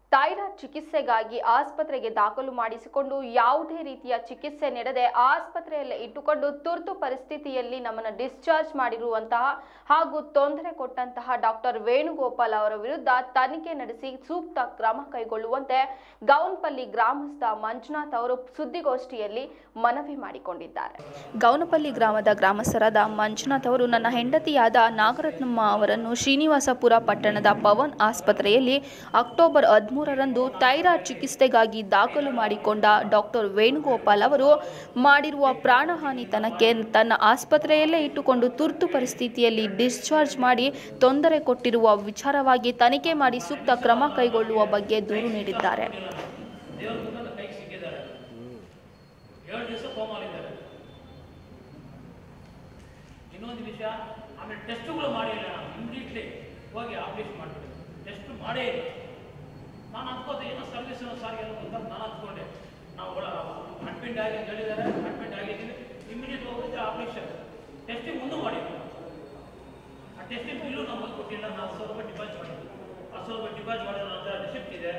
thyroid ಚಿಕಿತ್ಸೆಗಾಗಿ ಆಸ್ಪತ್ರೆಗೆ ದಾಖಲು ಮಾಡಿಸಿಕೊಂಡು ಯಾವುದೇ ರೀತಿಯ ಚಿಕಿತ್ಸೆ ನೀಡದೆ ಆಸ್ಪತ್ರೆಯಲ್ಲೇ ಇಟ್ಟುಕೊಂಡು ತುರ್ತು ಪರಿಸ್ಥಿತಿಯಲ್ಲಿ ನಮ್ಮನ್ನು ಡಿಸ್ಚಾರ್ಜ್ ಮಾಡಿರುವಂತಹ ಹಾಗೂ ತೊಂದರೆ ಕೊಟ್ಟಂತಹ ಡಾಕ್ಟರ್ ವೇಣುಗೋಪಾಲ್ ಅವರ ವಿರುದ್ಧ ತನಿಖೆ ನಡೆಸಿ ಸೂಕ್ತ ಕ್ರಮ ಕೈಗೊಳ್ಳುವಂತೆ ಗೌನ್ಪಲ್ಲಿ ಗ್ರಾಮಸ್ಥ ಮಂಜುನಾಥ್ ಅವರು ಸುದ್ದಿಗೋಷ್ಠಿಯಲ್ಲಿ ಮನವಿ ಮಾಡಿಕೊಂಡಿದ್ದಾರೆ ಗೌನಪಲ್ಲಿ ಗ್ರಾಮದ ಗ್ರಾಮಸ್ಥರಾದ ಮಂಜುನಾಥ್ ಅವರು ನನ್ನ ಹೆಂಡತಿಯಾದ ನಾಗರತ್ನಮ್ಮ ಅವರನ್ನು ಶ್ರೀನಿವಾಸಪುರ ಪಟ್ಟಣದ ಪವನ್ ಆಸ್ಪತ್ರೆಯಲ್ಲಿ ಅಕ್ಟೋಬರ್ ಹದಿಮೂರರಂದು ಥೈರಾಯ್ಡ್ ಚಿಕಿತ್ಸೆಗಾಗಿ ದಾಖಲು ಮಾಡಿಕೊಂಡ ಡಾಕ್ಟರ್ ವೇಣುಗೋಪಾಲ್ ಅವರು ಮಾಡಿರುವ ಪ್ರಾಣಹಾನಿತನಕ್ಕೆ ತನ್ನ ಆಸ್ಪತ್ರೆಯಲ್ಲೇ ಇಟ್ಟುಕೊಂಡು ತುರ್ತು ಪರಿಸ್ಥಿತಿಯಲ್ಲಿ ಡಿಸ್ಚಾರ್ಜ್ ಮಾಡಿ ತೊಂದರೆ ಕೊಟ್ಟಿರುವ ವಿಚಾರವಾಗಿ ತನಿಖೆ ಮಾಡಿ ಸೂಕ್ತ ಕ್ರಮ ಕೈಗೊಳ್ಳುವ ಬಗ್ಗೆ ದೂರು ನೀಡಿದ್ದಾರೆ ದೇವ್ರ ಮುಖದ ಕೈಗೆ ಸಿಕ್ಕಿದ್ದಾರೆ ಏಳು ದಿವಸ ಕೋಮಾಲಿದ್ದಾರೆ ಇನ್ನೊಂದು ವಿಷಯ ಆಮೇಲೆ ಟೆಸ್ಟ್ಗಳು ಮಾಡಿಲ್ಲ ನಾವು ಇಮಿಡಿಯೇಟ್ಲಿ ಹೋಗಿ ಆಪರೇಷನ್ ಮಾಡಿಬಿಟ್ಟು ಟೆಸ್ಟ್ ಮಾಡೇ ಇಲ್ಲ ನಾನು ಅಂದ್ಕೋತೆ ಏನೋ ಸರ್ವಿಸ್ ಸಾರ್ ಏನೋ ಅಂತ ನಾನು ಅಂದ್ಕೊಂಡೆ ನಾವು ಒಳ ಅಡ್ಮಿಟ್ ಆಗಿ ಅಂತ ಹೇಳಿದ್ದಾರೆ ಅಡ್ಮಿಟ್ ಆಗಿದ್ದೀವಿ ಇಮಿಡಿಯೇಟ್ ಹೋಗಿದ್ರೆ ಆಪರೇಷನ್ ಟೆಸ್ಟಿಂಗ್ ಮುಂದೆ ಮಾಡಿದ್ವಿ ಆ ಟೆಸ್ಟಿಂಗ್ ಬಿಲ್ಲು ನಮಗೆ ಕೊಟ್ಟಿಲ್ಲ ನಾವು ಹತ್ತು ಸಾವಿರ ರೂಪಾಯಿ ಡಿಪಾಸಿಟ್ ಮಾಡಿದ್ವಿ ಹತ್ತು ಸಾವಿರ ರೂಪಾಯಿ ಡಿಪಾಸಿಟ್ ಮಾಡಿರೋ ನಂತರ ರಿಸಿಪ್ಟ್ ಇದೆ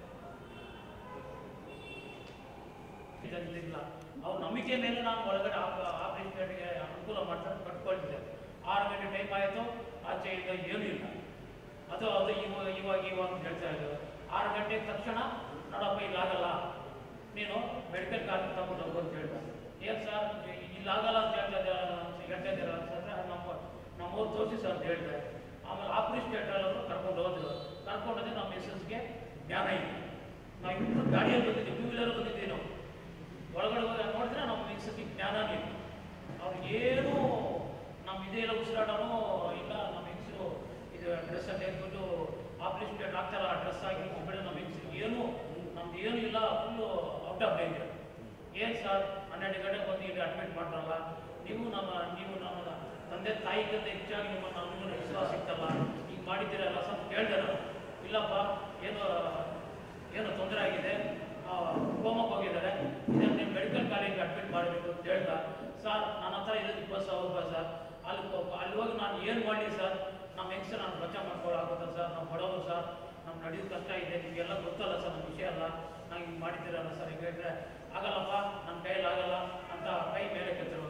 ಇದನ್ನಿಲ್ಲ ಅವ್ರ ನಂಬಿಕೆ ಮೇಲೆ ನಾನು ಒಳಗಡೆ ಆಪರೇಷನ್ಗೆ ಅನುಕೂಲ ಮಾಡ್ತಾರೆ ಕಟ್ಕೊಳ್ತಿದ್ದೆ ಆರು ಗಂಟೆ ಟೈಮ್ ಆಯಿತು ಆಚೆಯಿಂದ ಏನೂ ಇಲ್ಲ ಅದು ಅದು ಇವಾಗ ಇವಾಗ ಇವಾಗ ಅಂತ ಹೇಳ್ತಾ ಇದ್ದಾರೆ ಆರು ಗಂಟೆ ತಕ್ಷಣ ನೋಡಪ್ಪ ಇಲ್ಲಾಗಲ್ಲ ನೀನು ಮೆಡಿಕಲ್ ಕಾಲೇಜ್ ತಗೊಂಡು ಹೋಗು ಅಂತ ಹೇಳ್ತಾರೆ ಏನು ಸರ್ ಇಲ್ಲಾಗಲ್ಲ ಅಂತ ಹೇಳ್ತಾ ಇದ್ದಾರೆ ಹೇಳ್ತಾ ಇದ್ದೀರಾ ಅಂತಂದ್ರೆ ನಮ್ಮ ನಮ್ಮೂರು ತೋರಿಸಿ ಸರ್ ಅಂತ ಹೇಳ್ತಾರೆ ಆಮೇಲೆ ಆಪರೇಷನ್ ಥಿಯೇಟರ್ ಅವರು ಕರ್ಕೊಂಡು ಹೋದ್ರು ಕರ್ಕೊಂಡು ಹೋದ್ರೆ ನಮ್ಮ ಮಿಸ್ಸಸ್ಗೆ ಜ್ಞಾನ ಇಲ್ಲ ನಾವು ಇಬ್ಬರು ಗಾಡಿಯಲ್ಲಿ ಬಂದಿದ್ದೀವಿ ಟೂ ವೀಲರ್ ಬಂದಿದ್ದೀವಿ ನಾವು ಒಳಗಡೆ ಹೋಗಿ ನೋಡಿದ್ರೆ ನಮ್ಮ ಮಿಕ್ಸಕ್ಕೆ ಜ್ಞಾನನೇ ಇಲ್ಲ ಅವ್ರಿಗೆ ಏನು ನಮ್ಮ ಇದೇ ಇಲ್ಲ ಉಸಿರಾಟನೂ ಇಲ್ಲ ನಮ್ಮ ಮಿಕ್ಸರು ಇದು ಡ್ರೆಸ್ ಅಂತ ಹೇಳ್ಬಿಟ್ಟು ಆಪರೇಷನ್ ಡೇಟ್ ಆಗ್ತಾರ ಡ್ರೆಸ್ ಆಗಿ ಮೊಬೈಲ್ ನಮ್ಮ ಮಿಕ್ಸ್ಗೆ ಏನು ನಮ್ದು ಏನು ಇಲ್ಲ ಫುಲ್ಲು ಔಟ್ ಆಫ್ ಡೇಂಜರ್ ಏನು ಸರ್ ಹನ್ನೆರಡು ಗಂಟೆಗೆ ಬಂದು ಇಲ್ಲಿ ಅಡ್ಮಿಟ್ ಮಾಡ್ರಲ್ಲ ನೀವು ನಮ್ಮ ನೀವು ನಮ್ಮ ತಂದೆ ತಾಯಿಗಿಂತ ಹೆಚ್ಚಾಗಿ ನಿಮ್ಮ ನಮಗೂ ವಿಶ್ವಾಸ ಇತ್ತಲ್ಲ ಈಗ ಮಾಡಿದ್ದೀರಲ್ಲ ಸ್ವಲ್ಪ ಕೇಳಿದೆ ನಾನು ಇಲ್ಲಪ್ಪ ಏನು ಏನು ತೊಂದರೆ ಆಗಿದೆ ಕೋಮಕ್ಕೆ ಹೋಗಿದ್ದಾರೆ ಇದನ್ನು ನೀವು ಮೆಡಿಕಲ್ ಕಾಲೇಜಿಗೆ ಅಡ್ಮಿಟ್ ಮಾಡಬೇಕು ಅಂತ ಹೇಳ್ದ ಸರ್ ನನ್ನ ಹತ್ರ ಇರೋದು ಇಪ್ಪತ್ತು ಸಾವಿರ ರೂಪಾಯಿ ಸರ್ ಅಲ್ಲಿ ಹೋ- ಅಲ್ಲಿ ಹೋಗಿ ನಾನು ಏನು ಮಾಡಲಿ ಸರ್ ನಮ್ಮ ಎಕ್ಸ್ ನಾನು ಬಚಾವ್ ಮಾಡ್ಕೊಳ್ಳಾಗುತ್ತಾ ಸರ್ ನಮ್ಮ ಬಡವರು ಸರ್ ನಮ್ಮ ನಡೆಯೋದು ಕಷ್ಟ ಇದೆ ನಿಮಗೆಲ್ಲ ಗೊತ್ತಲ್ಲ ಸರ್ ನಮ್ಮ ವಿಷಯ ಅಲ್ಲ ನಾನು ಹಿಂಗೆ ಮಾಡಿದ್ದೀರಲ್ಲ ಸರ್ ಹಿಂಗೆ ಹೇಳಿದ್ರೆ ಆಗಲ್ಲಪ್ಪ ನನ್ನ ಕೈಯಲ್ಲಿ ಆಗಲ್ಲ ಅಂತ ಕೈ ಮೇಲೆ ಕೆತ್ತಿರು